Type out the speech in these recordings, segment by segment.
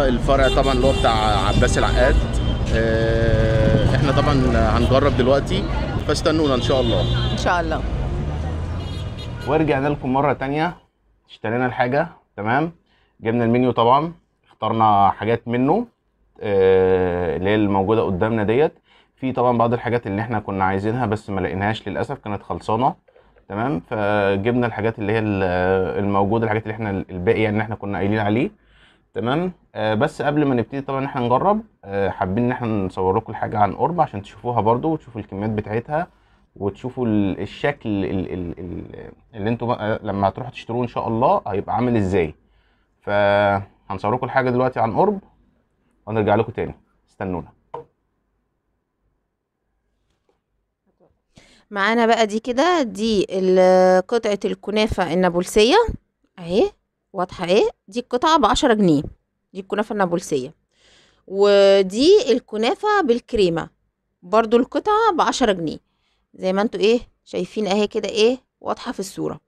الفرع طبعا اللي هو بتاع عباس العقاد آه، احنا طبعا هنجرب دلوقتي فاستنونا ان شاء الله ان شاء الله ورجعنا لكم مره تانية اشترينا الحاجه تمام جبنا المنيو طبعا اخترنا حاجات منه آه، اللي هي الموجوده قدامنا ديت في طبعا بعض الحاجات اللي احنا كنا عايزينها بس ما لقيناهاش للاسف كانت خلصانه تمام فجبنا الحاجات اللي هي ال- الموجوده الحاجات اللي احنا الباقي يعني اللي احنا كنا قايلين عليه تمام آه بس قبل ما نبتدي طبعا ان احنا نجرب آه حابين ان احنا نصور لكم الحاجه عن قرب عشان تشوفوها برضو وتشوفوا الكميات بتاعتها وتشوفوا ال- الشكل ال- ال- ال- اللي انتوا بقى لما هتروحوا تشتروه ان شاء الله هيبقى عامل ازاي فهنصور لكم الحاجه دلوقتي عن قرب ونرجع لكم تاني استنونا معانا بقى دي كده دي ال- قطعة الكنافة النابلسية اهي واضحة اهي دي القطعة بعشرة جنيه دي الكنافة النابلسية ودي الكنافة بالكريمة برضو القطعة بعشرة جنيه زي ما انتوا ايه شايفين اهي كده ايه واضحة في الصورة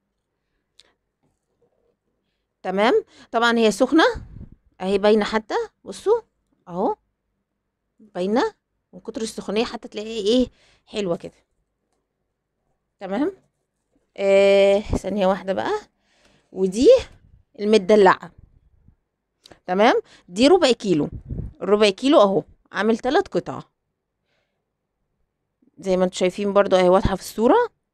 تمام طبعا هي سخنة اهي باينة حتى بصوا اهو باينة من كتر السخونية حتى تلاقيها ايه حلوة كده تمام آه ثانية واحدة بقى ودي المدلعة تمام دي ربع كيلو الربع كيلو اهو عامل تلات قطع زي ما انتوا شايفين برضو اهي واضحة في الصورة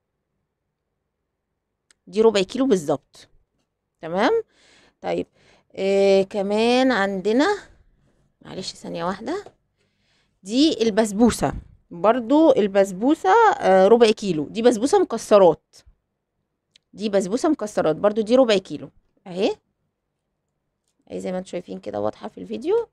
دي ربع كيلو بالظبط تمام طيب آه كمان عندنا معلش ثانية واحدة دي البسبوسة برضو البسبوسة آه، ربع كيلو دي بسبوسة مكسرات دي بسبوسة مكسرات برضو دي ربع كيلو اهي اهي زي ما انتم شايفين كده واضحة في الفيديو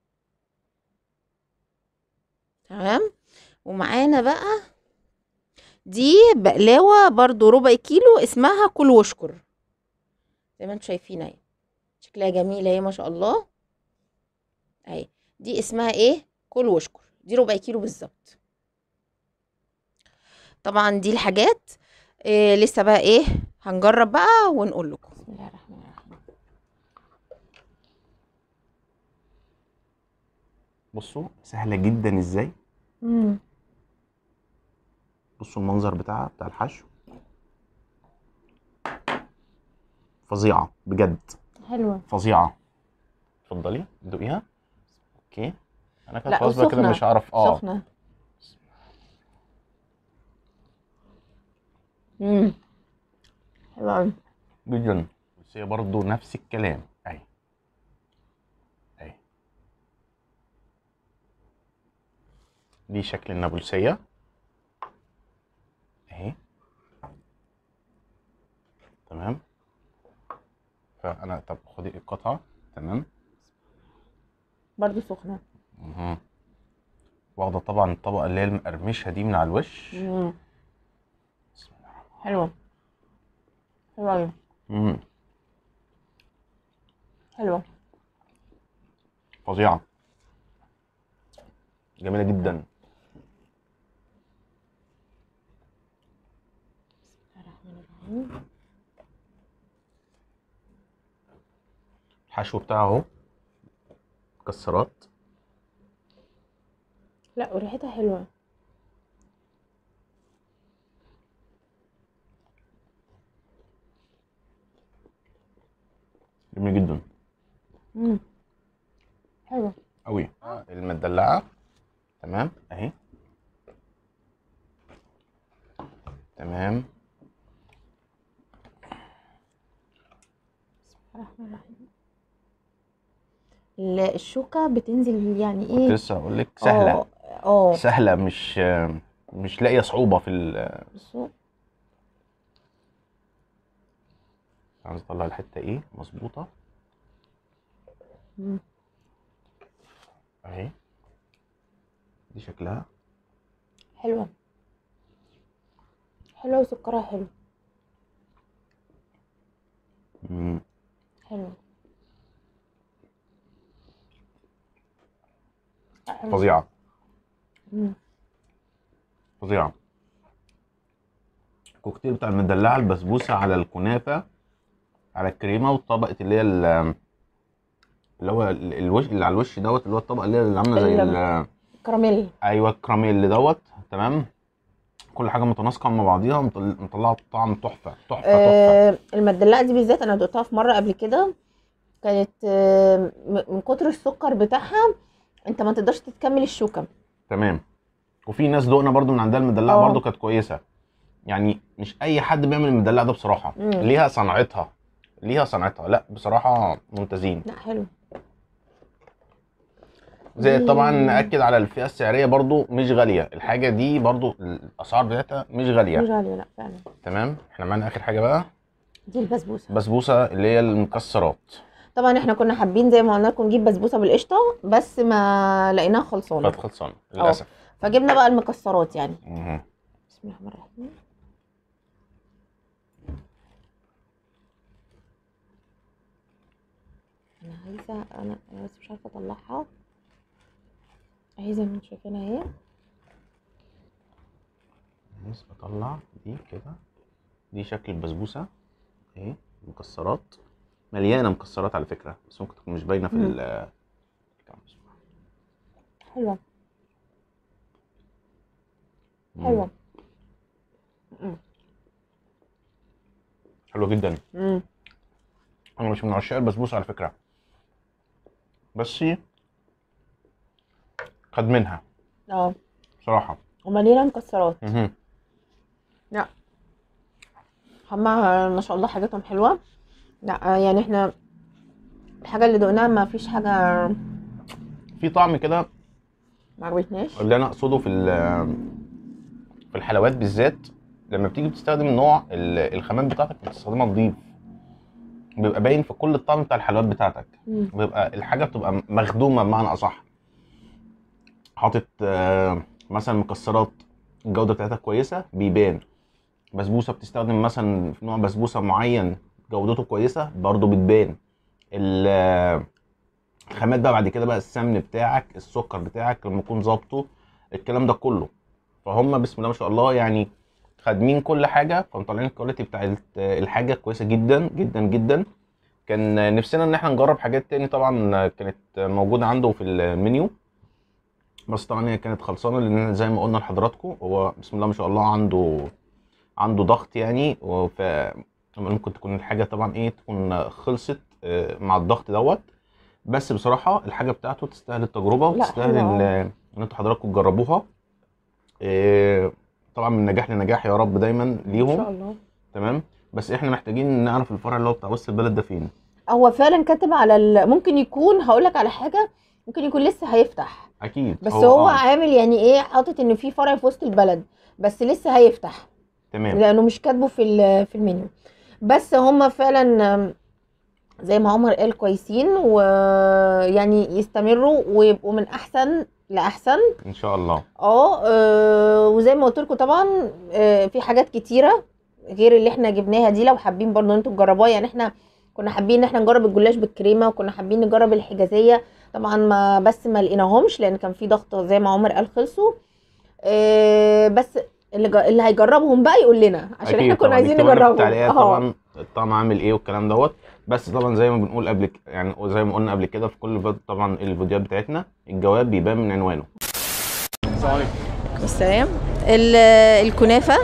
تمام ومعانا بقى دي بقلاوة برضو ربع كيلو اسمها كل واشكر زي ما انتم شايفين اهي شكلها جميلة اهي ما شاء الله اهي دي اسمها ايه كل واشكر دي ربع كيلو بالظبط طبعا دي الحاجات إيه لسه بقى ايه هنجرب بقى ونقول لكم بسم الله الرحمن الرحيم بصوا سهله جدا ازاي بصوا المنظر بتاعها بتاع الحشو فظيعه بجد حلوه فظيعه اتفضلي دوقيها اوكي انا كانت لا، خلاص بقى كده وسخنة. مش هعرف اه سخنه امم حلوه قوي جدا بس هي برضه نفس الكلام اهي اهي دي شكل النابلسية اهي تمام فانا طب خدي القطعة تمام برضو سخنه مهم. واخدة طبعا الطبقة اللي هي المقرمشة دي من على الوش امم حلوه حلوه قوي مم. حلوه فظيعة جميلة جدا الحشو بتاعه اهو مكسرات لا وريحتها حلوه جميل جدا امم حلوه قوي المدلعة تمام اهي تمام الرحمن الرحيم ال- الشوكة بتنزل يعني كنت ايه لسه هقول لك سهلة اه اه سهلة مش مش لاقية صعوبة في ال بصوا عايز اطلع الحتة ايه مظبوطة مم. اهي دي شكلها حلوة حلوة وسكرها حلو مم. حلو لا، حلو. فظيعة مم. فظيعة الكوكتيل بتاع المدلعة البسبوسة على الكنافة على الكريمة وطبقة اللي هي ال- اللي هو ال- الوش اللي على الوش دوت اللي هو الطبقه اللي هي اللي عامله زي ال- ال- كراميل ايوه الكراميل دوت تمام كل حاجه متناسقه مع بعضيها مطل- مطلعه طعم تحفه تحفه تحفه آه المدلعه دي بالذات انا دقتها في مره قبل كده كانت آه م- من كتر السكر بتاعها انت ما تقدرش تكمل الشوكه تمام وفي ناس دقنا برضو من عندها المدلعه اه. برضو كانت كويسه يعني مش اي حد بيعمل المدلعه ده بصراحه مم. ليها صنعتها ليها صنعتها لا بصراحه ممتازين لا حلو زي دي- طبعا ناكد على الفئه السعريه برضو مش غاليه الحاجه دي برضو الاسعار بتاعتها مش غاليه مش غاليه لا فعلا تمام احنا معانا اخر حاجه بقى دي البسبوسه بسبوسه اللي هي المكسرات طبعا احنا كنا حابين زي ما قلنا لكم نجيب بسبوسه بالقشطه بس ما لقيناها خلصانه كانت خلصانه للاسف فجبنا بقى المكسرات يعني مهم. بسم الله الرحمن الرحيم انا عايزه انا انا بس مش عارفه اطلعها اهي زي ما انتم شايفينها اهي بص بطلع دي كده دي شكل البسبوسه اهي مكسرات مليانه مكسرات على فكره بس ممكن تكون مش باينه في مم. ال حلوه مم. حلوه حلوه جدا امم انا مش من عشاق البسبوسه على فكره بس خد منها اه بصراحه ومليانه مكسرات مهم. لا هما ما شاء الله حاجاتهم حلوه لا يعني احنا الحاجه اللي دقناها ما فيش حاجه في طعم كده ما عجبتناش اللي انا اقصده في ال- في الحلويات بالذات لما بتيجي بتستخدم نوع ال- الخامات بتاعتك بتستخدمها نضيف بيبقى باين في كل الطعم بتاع الحلويات بتاعتك مم. بيبقى الحاجه بتبقى مخدومه بمعنى اصح حاطط آه، مثلا مكسرات الجوده بتاعتها كويسه بيبان بسبوسه بتستخدم مثلا في نوع بسبوسه معين جودته كويسه برضو بتبان ال- آه، الخامات بقى بعد كده بقى السمن بتاعك السكر بتاعك لما يكون ظابطه الكلام ده كله فهم بسم الله ما شاء الله يعني خادمين كل حاجه فمطلعين الكواليتي بتاع ال- الحاجه كويسه جدا جدا جدا كان نفسنا ان احنا نجرب حاجات تاني طبعا كانت موجوده عنده في المنيو بس طبعا هي كانت خلصانه لان زي ما قلنا لحضراتكم هو بسم الله ما شاء الله عنده عنده ضغط يعني وف ممكن تكون الحاجه طبعا ايه تكون خلصت آه، مع الضغط دوت بس بصراحه الحاجه بتاعته تستاهل التجربه لا، وتستاهل حلوة ان أوي. ان انتوا حضراتكم تجربوها آه، طبعا من نجاح لنجاح يا رب دايما ان ليهم شاء الله تمام بس احنا محتاجين نعرف الفرع اللي هو بتاع وسط البلد ده فين هو فعلا كاتب على ال... ممكن يكون هقول لك على حاجه ممكن يكون لسه هيفتح اكيد بس هو, هو آه، عامل يعني ايه حاطط ان في فرع في وسط البلد بس لسه هيفتح تمام لانه مش كاتبه في ال- في المنيو بس هم فعلا آم، زي ما عمر قال كويسين ويعني يستمروا ويبقوا من احسن لاحسن ان شاء الله اه آه، وزي ما قلت لكم طبعا آه، في حاجات كتيره غير اللي احنا جبناها دي لو حابين برضو انتوا تجربوها يعني احنا كنا حابين ان احنا نجرب الجلاش بالكريمه وكنا حابين نجرب الحجازيه طبعا ما بس ما لقيناهمش لان كان في ضغط زي ما عمر قال خلصوا آه، بس اللي جا- اللي هيجربهم بقى يقول لنا عشان احنا كنا طبعاً. عايزين اكتبوا لنا في نجربهم التعليقات اه طبعا الطعم عامل ايه والكلام دوت بس طبعا زي ما بنقول قبل ك- يعني زي ما قلنا قبل كده في كل فيديو طبعا الفيديوهات بتاعتنا الجواب بيبان من عنوانه السلام الكنافه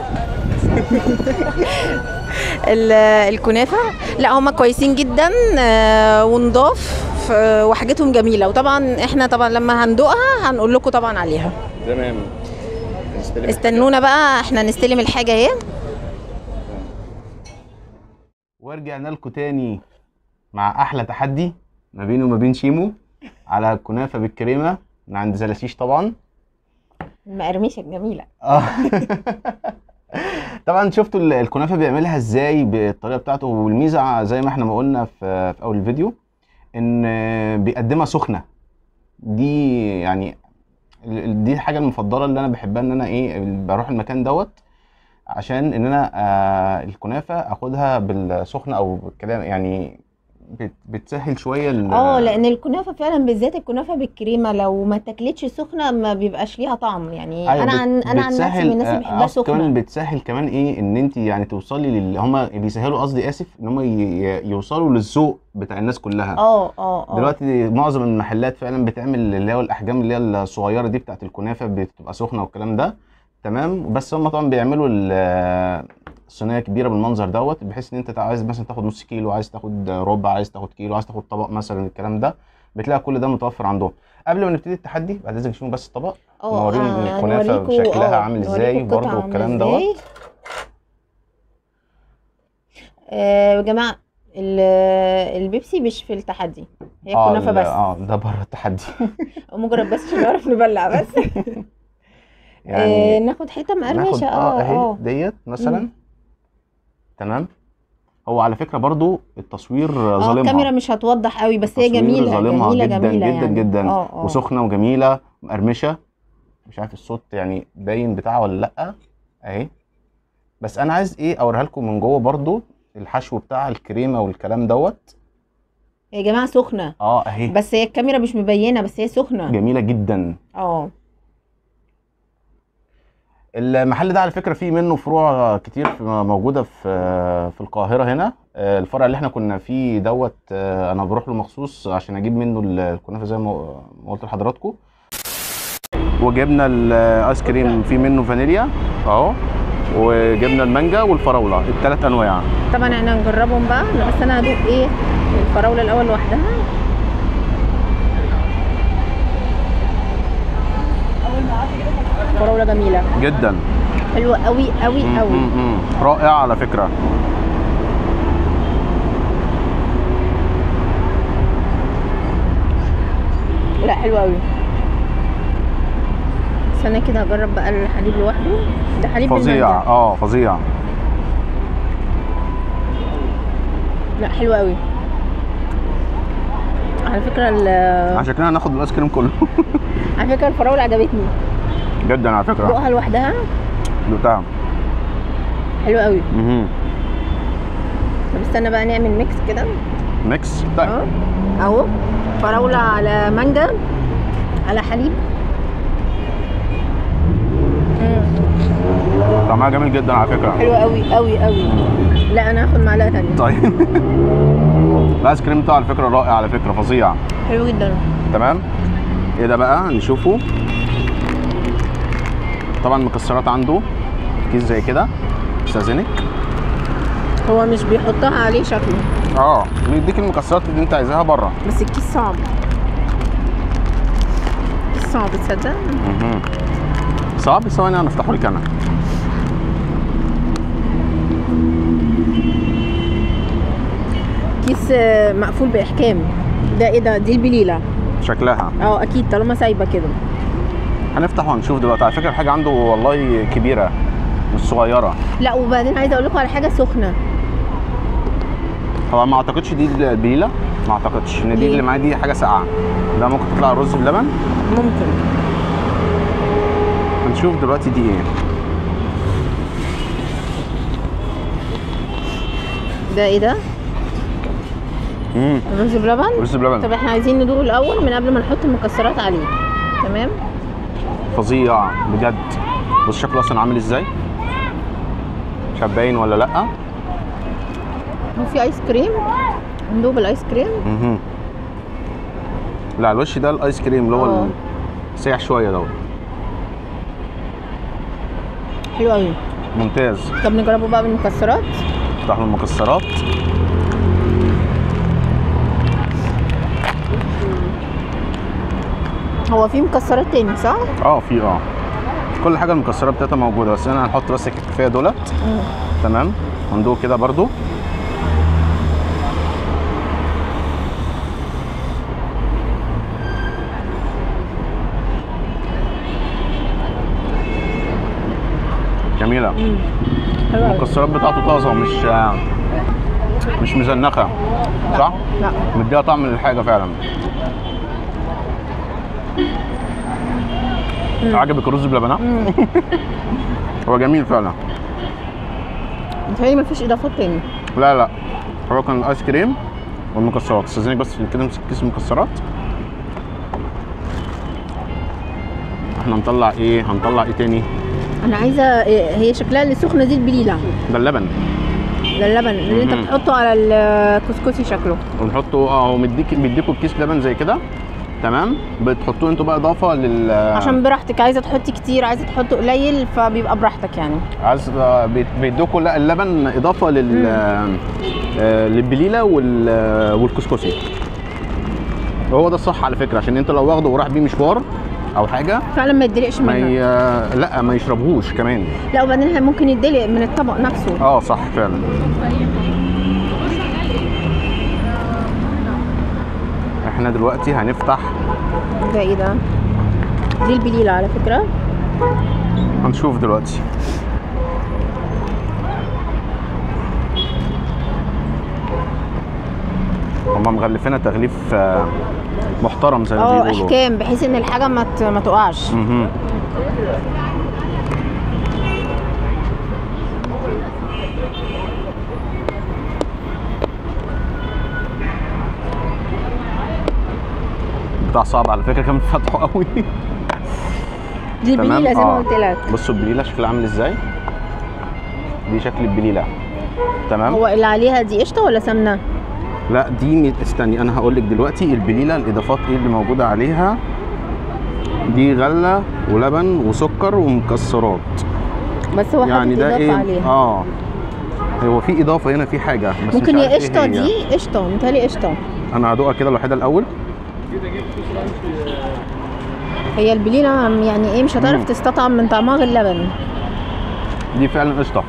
ال- الكنافه لا هم كويسين جدا آه، ونضاف ف- وحاجتهم جميله وطبعا احنا طبعا لما هندوقها هنقول لكم طبعا عليها تمام استنونا بقى احنا نستلم الحاجه اهي ورجعنا لكم تاني مع احلى تحدي ما بيني وما بين شيمو على كنافه بالكريمه من عند زلاشيش طبعا المقرمشه الجميله آه. طبعا شفتوا ال- الكنافه بيعملها ازاي بالطريقه بتاعته والميزه زي ما احنا ما قلنا في في اول الفيديو ان بيقدمها سخنه دي يعني ال- دي الحاجه المفضله اللي انا بحبها ان انا ايه بروح المكان دوت عشان ان انا آه الكنافه اخدها بالسخنه او بالكلام يعني بت... بتسهل شويه ال- اه لان الكنافه فعلا بالذات الكنافه بالكريمه لو ما اتاكلتش سخنه ما بيبقاش ليها طعم يعني أيوة انا بت- عن انا عن نفسي بتسهل- من الناس اللي آه، بيحبها أصل كمان سخنه بتسهل كمان ايه ان انت يعني توصلي لل هم بيسهلوا قصدي اسف ان هم ي... ي- يوصلوا للذوق بتاع الناس كلها اه اه اه دلوقتي معظم المحلات فعلا بتعمل اللي هو الاحجام اللي هي الصغيره دي بتاعت الكنافه بتبقى سخنه والكلام ده تمام بس هم طبعا بيعملوا ال- الصينيه كبيره بالمنظر دوت بحيث ان انت عايز مثلا تاخد نص كيلو عايز تاخد ربع عايز تاخد كيلو عايز تاخد طبق مثلا الكلام ده بتلاقي كل ده متوفر عندهم قبل ما نبتدي التحدي بعد اذنك شوفوا بس الطبق اه نوريهم آه، الكنافة نوريكوا- شكلها آه، عامل نوريكوا إزاي القطعة برضو عاملة والكلام إزاي. دوت. آه، يا جماعه ال- البيبسي مش في التحدي هي اه كنافه ال- بس اه ده بره التحدي مجرد بس عشان نعرف نبلع بس آه، يعني ناخد حته ناخد مقرمشه اه اه اهي اه ديت مثلا مم. تمام هو على فكره برضو التصوير اه ظالمها الكاميرا مش هتوضح قوي بس هي التصوير جميله ظالمها جميله جدا جميله جدا يعني جدا اه اه وسخنه وجميله مقرمشه مش عارف الصوت يعني باين بتاعها ولا لا اهي بس انا عايز ايه اوريها لكم من جوه برضو الحشو بتاع الكريمه والكلام دوت يا جماعه سخنه اه اهي بس هي الكاميرا مش مبينه بس هي سخنه جميله جدا اه المحل ده على فكره فيه منه فروع كتير في موجوده في في القاهره هنا آه، الفرع اللي احنا كنا فيه دوت آه، انا بروح له مخصوص عشان اجيب منه ال- الكنافه زي ما ما قلت لحضراتكم وجبنا الايس كريم فيه منه فانيليا اهو وجبنا المانجا والفراوله الثلاث انواع طبعا احنا نجربهم بقى لا، بس انا هدوق ايه الفراوله الاول لوحدها فراوله جميله جدا حلوه قوي قوي م- قوي م- م. رائع على فكره لا حلوه قوي استنى كده هجرب بقى الحليب لوحده ده حليب فظيع بالمانجا اه فظيع لا حلوه قوي على فكره ال- عشان كده هناخد الايس كريم كله على فكره الفراوله عجبتني جدا على فكره دوقها لوحدها دوقتها حلوه قوي مهم. طب استنى بقى نعمل ميكس كده ميكس طيب اهو اهو فراوله على مانجا على حليب مم. طعمها جميل جدا على فكره حلوه قوي قوي قوي لا انا هاخد معلقه تانية طيب الايس كريم بتاعه على فكره رائع على فكره فظيع حلو جدا تمام ايه ده بقى نشوفه طبعا مكسرات عنده كيس زي كده استاذنك هو مش بيحطها عليه شكله اه بيديك المكسرات اللي انت عايزاها بره بس الكيس صعب كيس صعب تصدق مهم. صعب ثواني انا افتحه لك انا كيس آه، مقفول باحكام ده ايه ده دي البليله شكلها اه اكيد طالما سايبه كده هنفتح وهنشوف دلوقتي على فكره الحاجه عنده والله كبيره مش صغيره لا وبعدين عايزه اقول لكم على حاجه سخنه هو ما اعتقدش دي البليله ما اعتقدش ان دي ليه؟ اللي معايا دي حاجه ساقعه ده ممكن تطلع رز بلبن ممكن هنشوف دلوقتي دي ايه ده ايه ده امم رز بلبن رز بلبن طب احنا عايزين ندوق الاول من قبل ما نحط المكسرات عليه تمام فظيع بجد بص شكله اصلا عامل ازاي مش عارف باين ولا لا هو في ايس كريم ندوق الايس كريم مهم. لا الوش ده الايس كريم اللي هو اه. سايح شويه دوت حلو قوي ممتاز طب نجربه بقى بالمكسرات افتح له المكسرات هو في مكسرات تاني صح؟ اه في اه كل حاجه المكسرات بتاعتها موجوده بس انا هنحط بس الكفايه دولت تمام وندوق كده برضو جميله امم حلو قوي المكسرات بتاعته طازه مش مش مزنخه صح؟ لا مديها طعم للحاجه فعلا مم. عجبك الرز بلبن ها؟ امم هو جميل فعلا متهيألي مفيش اضافات تاني لا لا هو كان الايس كريم والمكسرات استاذنك بس في كده امسك كيس المكسرات احنا هنطلع ايه هنطلع ايه تاني انا عايزه هي شكلها اللي سخنه دي البليله ده اللبن ده اللبن اللي انت مهم. بتحطه على الكسكسي شكله ونحطه اه هو مديك بيديكوا كيس لبن زي كده تمام بتحطوه انتوا بقى اضافه لل عشان براحتك عايزه تحطي كتير عايزه تحطي قليل فبيبقى براحتك يعني عايز بيت- بيدوكوا لا اللبن اضافه لل آه، للبليله وال آه، والكسكسي هو ده الصح على فكره عشان انت لو واخده وراح بيه مشوار او حاجه فعلا ما يتدلقش ما منك ي... لا ما يشربهوش كمان لا وبعدين ممكن يتدلق من الطبق نفسه اه صح فعلا احنا دلوقتي هنفتح ده ايه ده دي البليله على فكره هنشوف دلوقتي هما مغلفينها تغليف آه، محترم زي ما اه بيقولوا احكام بحيث ان الحاجه ما ت- ما تقعش مهم. بتاع صعب على فكره كمان فتحه قوي دي تمام البليله زي ما آه. قلت لك بصوا البليله شكلها عامل ازاي دي شكل البليله تمام هو اللي عليها دي قشطه ولا سمنه لا دي م- استني انا هقول لك دلوقتي البليله الاضافات ايه اللي موجوده عليها دي غله ولبن وسكر ومكسرات بس هو يعني حاطط ده اضافه ايه عليها اه هو في اضافه هنا في حاجه بس ممكن مش هي عارف قشطه إيه هي. دي قشطه متهيألي قشطه انا هدوقها كده الوحيده الاول هي البليله يعني ايه مش هتعرف مم. تستطعم من طعمها غير اللبن دي فعلا قشطه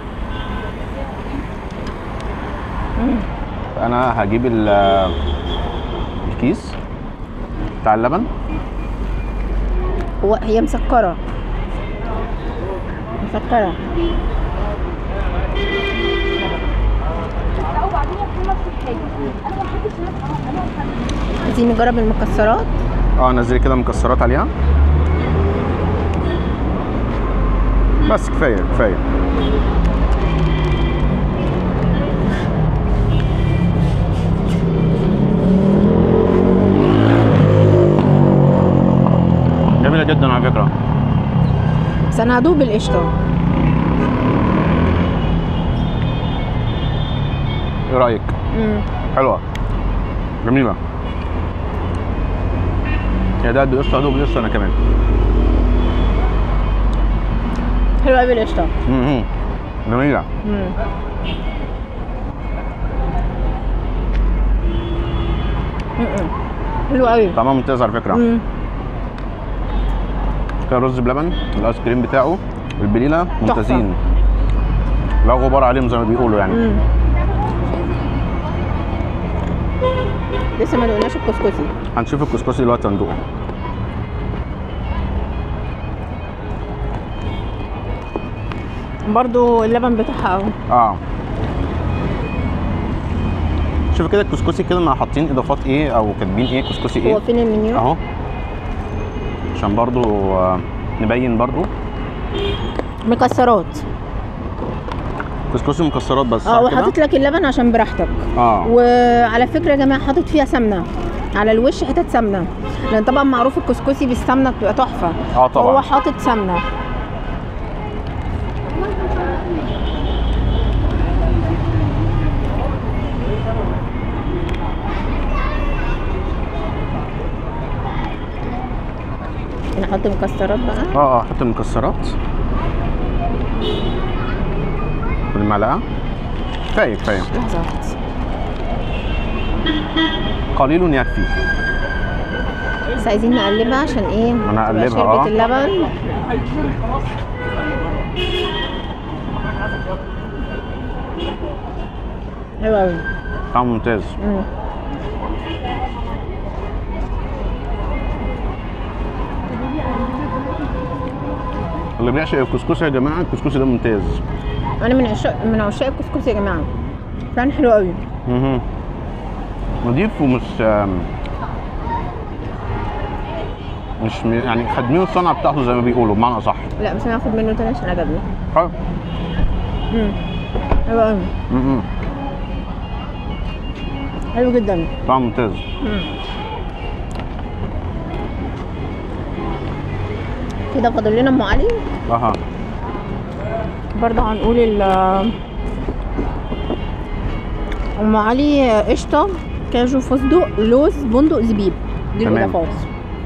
انا هجيب ال- الكيس بتاع اللبن هو هي مسكره مسكره عايزين نجرب المكسرات اه نزلي كده مكسرات عليها بس كفايه كفايه جميله جدا على فكره بس انا هدوب القشطه ايه رايك مم. حلوه جميله يا ده قد قشطه ادوب قشطه انا كمان حلوه قوي القشطه مم. جميله مم. مم. حلوه قوي طعمها ممتاز على فكره مم. كده رز بلبن الايس كريم بتاعه البليله ممتازين لا غبار عليهم زي ما بيقولوا يعني مم. لسه ما دقناش الكسكسي هنشوف الكسكسي دلوقتي هندوقه برضو اللبن بتاعها اهو اه شوف كده الكسكسي كده ما حاطين اضافات ايه او كاتبين ايه كسكسي هو ايه فين المنيو اهو عشان برضو آه، نبين برضو مكسرات كسكسي مكسرات بس اه صح وحاطط كده لك اللبن عشان براحتك اه وعلى فكره يا جماعه حاطط فيها سمنه على الوش حتت سمنه لان طبعا معروف الكسكسي بالسمنه بتبقى تحفه اه طبعا هو حاطط سمنه نحط مكسرات بقى اه اه حط المكسرات بالمعلقه كفايه كفايه لحظه واحدة. قليل يكفي بس عايزين نقلبها عشان ايه أنا تبقى أقلبها، شربت آه. اللبن حلو قوي طعم ممتاز اللي بيعشق الكسكسي يا جماعه الكسكسي ده ممتاز انا من عشاق من عشاق الكسكسي يا جماعه فعلا حلو قوي مهم. نضيف ومش آم، مش م- يعني خادمين الصنعه بتاعته زي ما بيقولوا بمعنى صح لا بس انا هاخد منه تاني عشان عجبني حلو امم حلو قوي مهم. حلو جدا طعم ممتاز مم. كده فاضل لنا ام علي اها برضه هنقول ال ام علي قشطه كاجو فستق لوز بندق زبيب دي تمام. الاضافات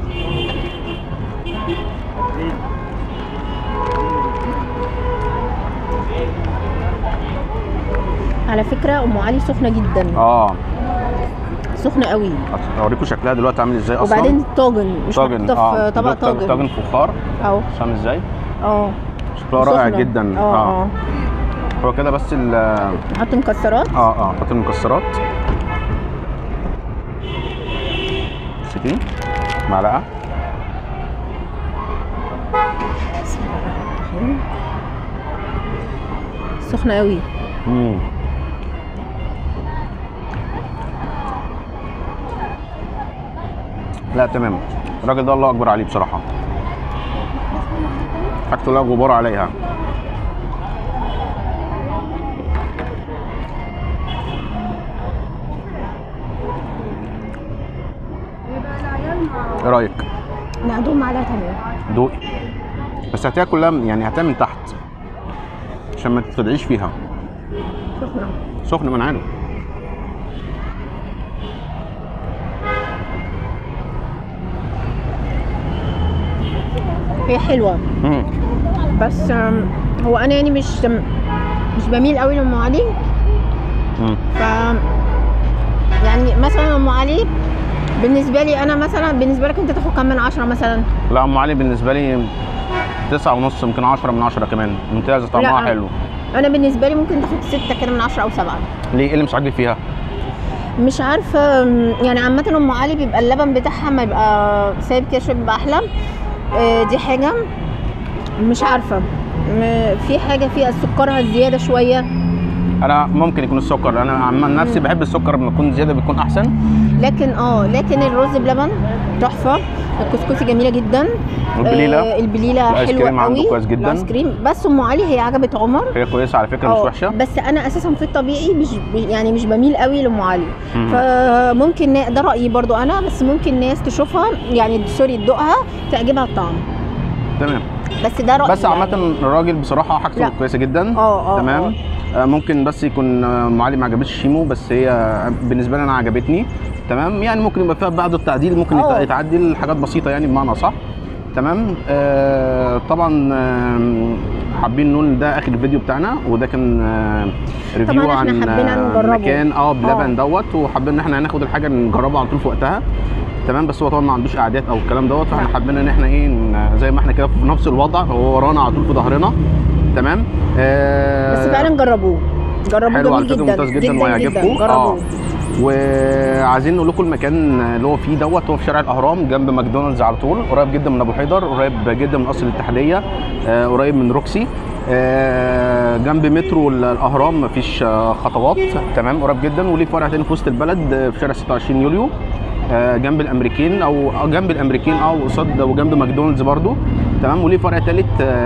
على فكره ام علي سخنه جدا اه سخنه قوي اوريكم شكلها دلوقتي عامل ازاي اصلا وبعدين طاجن مش طاجن محطوطه في طبق دوق طاجن طاجن طاجن فخار اهو بص عامل ازاي اه شكلها رائع سخنة. جدا اه اه هو كده بس ال اه نحط مكسرات اه حط المكسرات شايفين معلقه بسم الله الرحمن الرحيم سخنه قوي مم. لا تمام الراجل ده الله اكبر عليه بصراحه حاجته لا غبار عليها ايه رايك نعدهم معلقه تانية دوقي بس هاتيها كلها من- يعني هاتيها من تحت عشان ما تتخدعيش فيها سخنه سخنه من عارف هي حلوه مم. بس آم، هو انا يعني مش مش بميل قوي لام علي مم. ف يعني مثلا ام علي بالنسبه لي انا مثلا بالنسبه لك انت تاخد كام من عشرة مثلا لا ام علي بالنسبه لي تسعة ونص يمكن عشرة من عشرة كمان ممتازة طعمها لا. حلو انا بالنسبه لي ممكن تاخد ستة كده من عشرة او سبعة ليه ايه اللي مش عاجبك فيها؟ مش عارفه آم، يعني عامه ام علي بيبقى اللبن بتاعها ما يبقى سايب كده شويه بيبقى احلى آه، دي حاجه مش عارفه م- في حاجه فيها سكرها زياده شويه انا ممكن يكون السكر انا عن نفسي بحب السكر لما يكون زيادة بيكون احسن لكن اه لكن الرز بلبن تحفه الكسكسي جميله جدا والبليلة آه البليله الآيس حلوه كريم عنده قوي كويس جدا. الايس كريم بس ام علي هي عجبت عمر هي كويسة على فكرة مش آه، وحشة بس انا اساسا في الطبيعي مش مش- يعني مش بميل قوي لام علي مم. فممكن نا- ده رايي برضو انا بس ممكن ناس تشوفها يعني سوري تدوقها تعجبها الطعم تمام بس ده رايي بس عامة الراجل بصراحة حاجته لا. كويسة جدا اه اه تمام آه. آه، ممكن بس يكون آه، ام علي ما عجبتش شيمو بس هي بالنسبة لي انا عجبتني تمام يعني ممكن يبقى فيها بعض التعديل ممكن يت- آه. يتعدل حاجات بسيطة يعني بمعنى صح تمام آه طبعا آه حابين نقول ده اخر الفيديو بتاعنا وده كان آه ريفيو طبعاً إحنا عن حبينا آه، نجربه. مكان اه بلبن آه. دوت وحابين ان احنا هناخد الحاجه نجربها على طول في وقتها تمام بس هو طبعا ما عندوش اعداد او الكلام دوت فاحنا لا. حابين ان احنا ايه ن- زي ما احنا كده في نفس الوضع هو ورانا على طول في ظهرنا تمام آه بس فعلا جربوه جربوه حلو على جميل فكرة جدا ممتاز جدا وهيعجبكم. جربوه وعايزين نقول لكم المكان اللي هو فيه دوت هو في شارع الاهرام جنب ماكدونالدز على طول قريب جدا من ابو حيدر قريب جدا من قصر الاتحاديه آه، قريب من روكسي آه، جنب مترو ال- الاهرام مفيش آه، خطوات تمام قريب جدا وليه فرع تاني في وسط البلد آه، في شارع 26 يوليو آه، جنب الامريكين او آه، جنب الامريكين او قصاد وجنب ماكدونالدز برضو تمام وليه فرع ثالث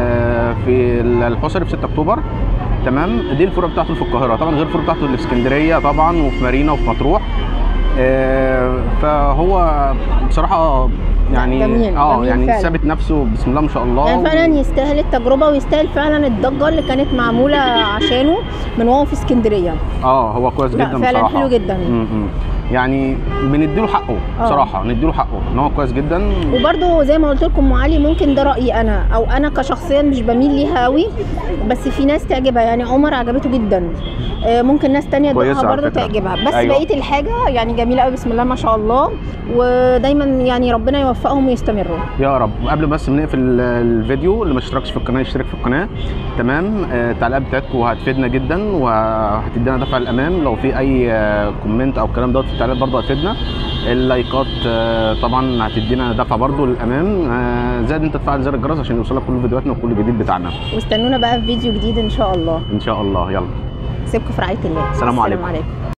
في الحصري في 6 اكتوبر تمام دي الفروع بتاعته في القاهره طبعا غير الفروع بتاعته اللي في اسكندريه طبعا وفي مارينا وفي مطروح آه، فهو بصراحه يعني جميل، اه جميل يعني فعلا. ثابت نفسه بسم الله ما شاء الله يعني فعلا يستاهل التجربه ويستاهل فعلا الضجه اللي كانت معموله عشانه من وهو في اسكندريه اه هو كويس لا، جدا فعلا بصراحه حلو جدا. م -م. يعني بنديله حقه آه. بصراحه نديله حقه ان هو كويس جدا وبرده زي ما قلت لكم ام علي ممكن ده رايي انا او انا كشخصيا مش بميل ليها قوي بس في ناس تعجبها يعني عمر عجبته جدا آه، ممكن ناس تانية كويسة تدوقها على برضه فكرة. تعجبها بس أيوة. بقيه الحاجه يعني جميله قوي بسم الله ما شاء الله ودايما يعني ربنا يوفقهم ويستمروا يا رب قبل بس ما نقفل ال- الفيديو اللي ما اشتركش في القناه يشترك في القناه تمام آه، التعليقات بتاعتكم هتفيدنا جدا وهتدينا دفع الامام لو في اي آه، كومنت او الكلام دوت في التعليقات برضه هتفيدنا اللايكات آه، طبعا هتدينا دفع برضه للامام آه، زائد انت تفعل زر الجرس عشان يوصلك كل فيديوهاتنا وكل جديد بتاعنا واستنونا بقى في فيديو جديد ان شاء الله ان شاء الله يلا سيبكم في رعايه الله السلام عليكم. عليكم